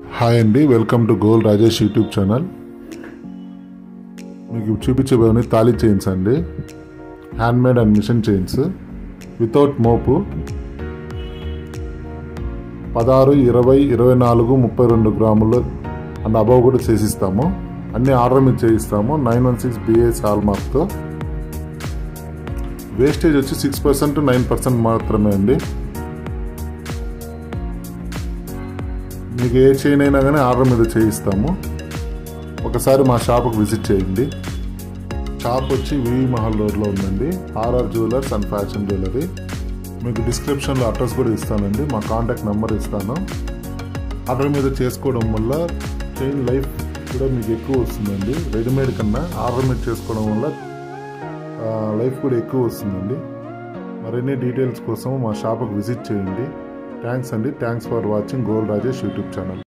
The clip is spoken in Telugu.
హాయ్ అండి welcome to gold Rajesh YouTube channel మీకు చూపించబోయే తాళీ చైన్స్ అండి handmade and machine chains without మోపు పదహారు ఇరవై ఇరవై నాలుగు ముప్పై రెండు గ్రాములు అండ్ అబవ్ కూడా చేసిస్తాము అన్ని ఆర్డర్ మీద చేయిస్తాము నైన్ వన్ సిక్స్ బిఎస్ హాల్మార్క్తో వేస్టేజ్ వచ్చి సిక్స్ పర్సెంట్ నైన్ పర్సెంట్ మాత్రమే అండి మీకు ఏ చైన్ అయినా కానీ ఆర్డర్ మీద చేయిస్తాము ఒకసారి మా షాప్కి విజిట్ చేయండి షాప్ వచ్చి వివి మహల్ రోడ్లో ఉందండి RR jewellers and fashion jewellery మీకు డిస్క్రిప్షన్లో అడ్రస్ కూడా ఇస్తానండి మా కాంటాక్ట్ నెంబర్ ఇస్తాను ఆర్డర్ మీద చేసుకోవడం వల్ల చైన్ లైఫ్ కూడా మీకు ఎక్కువ వస్తుందండి రెడీమేడ్ కన్నా ఆర్డర్ మీద చేసుకోవడం వల్ల లైఫ్ కూడా ఎక్కువ వస్తుందండి మరిన్ని డీటెయిల్స్ కోసం మా షాప్కి విజిట్ చేయండి థ్యాంక్స్ అండి thanks for watching gold Rajesh YouTube channel